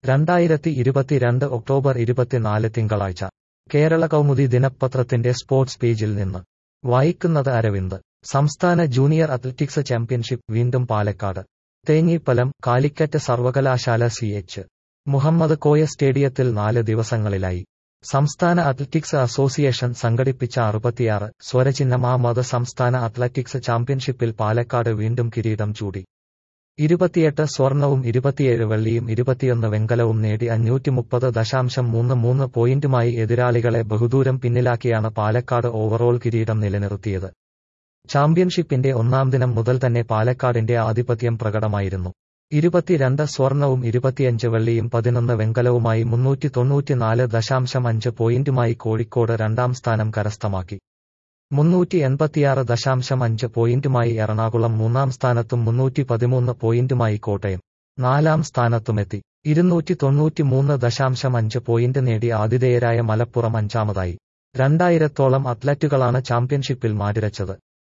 രണ്ടായിരത്തി ഇരുപത്തിരണ്ട് ഒക്ടോബർ ഇരുപത്തിനാല് തിങ്കളാഴ്ച കേരള കൗമുദി ദിനപത്രത്തിന്റെ സ്പോർട്സ് പേജിൽ നിന്ന് വായിക്കുന്നത് അരവിന്ദ് സംസ്ഥാന ജൂനിയർ അത്ലറ്റിക്സ് ചാമ്പ്യൻഷിപ്പ് വീണ്ടും പാലക്കാട് തേഞ്ഞിപ്പലം കാലിക്കറ്റ് സർവകലാശാല സി എച്ച് മുഹമ്മദ് കോയ സ്റ്റേഡിയത്തിൽ നാല് ദിവസങ്ങളിലായി സംസ്ഥാന അത്ലറ്റിക്സ് അസോസിയേഷൻ സംഘടിപ്പിച്ച അറുപത്തിയാറ് സ്വരചിഹ്നമാമത് സംസ്ഥാന അത്ലറ്റിക്സ് ചാമ്പ്യൻഷിപ്പിൽ പാലക്കാട് വീണ്ടും കിരീടം ചൂടി ഇരുപത്തിയെട്ട് സ്വർണവും ഇരുപത്തിയേഴ് വെള്ളിയും ഇരുപത്തിയൊന്ന് വെങ്കലവും നേടി അഞ്ഞൂറ്റി മുപ്പത് ദശാംശം മൂന്ന് മൂന്ന് പോയിന്റുമായി എതിരാളികളെ ബഹുദൂരം പിന്നിലാക്കിയാണ് പാലക്കാട് ഓവറോൾ കിരീടം നിലനിർത്തിയത് ചാമ്പ്യൻഷിപ്പിന്റെ ഒന്നാം ദിനം മുതൽ തന്നെ പാലക്കാടിന്റെ ആധിപത്യം പ്രകടമായിരുന്നു ഇരുപത്തിരണ്ട് സ്വർണവും ഇരുപത്തിയഞ്ച് വെള്ളിയും പതിനൊന്ന് വെങ്കലവുമായി മുന്നൂറ്റി തൊണ്ണൂറ്റിനാല് ദശാംശം അഞ്ച് പോയിന്റുമായി കോഴിക്കോട് രണ്ടാം സ്ഥാനം കരസ്ഥമാക്കി മുന്നൂറ്റി എൺപത്തിയാറ് ദശാംശം അഞ്ച് പോയിന്റുമായി എറണാകുളം മൂന്നാം സ്ഥാനത്തും മുന്നൂറ്റി പതിമൂന്ന് പോയിന്റുമായി കോട്ടയം നാലാം സ്ഥാനത്തുമെത്തി ഇരുന്നൂറ്റി തൊണ്ണൂറ്റിമൂന്ന് ദശാംശം അഞ്ച് പോയിന്റ് നേടി ആതിഥേയരായ മലപ്പുറം അഞ്ചാമതായി രണ്ടായിരത്തോളം അത്ലറ്റുകളാണ് ചാമ്പ്യൻഷിപ്പിൽ മാറ്റിരച്ചത്